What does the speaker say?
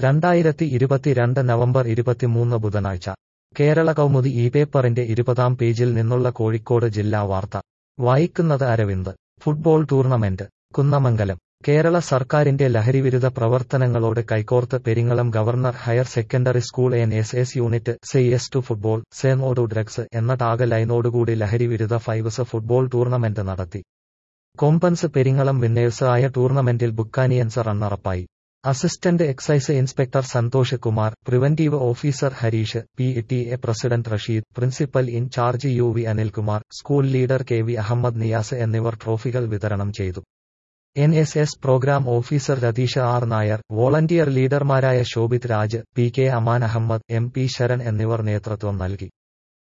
രണ്ടായിരത്തി ഇരുപത്തിരണ്ട് നവംബർ ഇരുപത്തിമൂന്ന് ബുധനാഴ്ച കേരള കൗമുദി ഈ പേപ്പറിന്റെ ഇരുപതാം പേജിൽ നിന്നുള്ള കോഴിക്കോട് ജില്ലാ വാർത്ത വായിക്കുന്നത് അരവിന്ദ് ഫുട്ബോൾ ടൂർണമെന്റ് കുന്നമംഗലം കേരള സർക്കാരിന്റെ ലഹരിവിരുദ്ധ പ്രവർത്തനങ്ങളോട് കൈകോർത്ത് Peringalam governor higher secondary school N S S unit say yes to football say no to drugs എന്ന ടാഗ് ലൈനോടുകൂടി ലഹരിവിരുദ്ധ ഫൈവ്സ് ഫുട്ബോൾ ടൂർണമെന്റ് നടത്തി കോമ്പൻസ് പെരിങ്ങളം വിന്നേഴ്സ് ആയ ടൂർണമെന്റിൽ ബുക്കാനിയൻസ് റണ്ണറപ്പായി assistant excise inspector Santhosh Kumar preventive officer Harish P T A president Rasheed principal in charge U V Anilkumar school leader K V Ahmed Niyas എന്നിവർ ട്രോഫികൾ വിതരണം ചെയ്തു N S S program officer Ratheesha R Nair volunteer ലീഡർമാരായ Shobhith Raj P K Aman Ahmed M P Sharan എന്നിവർ നേതൃത്വം നൽകി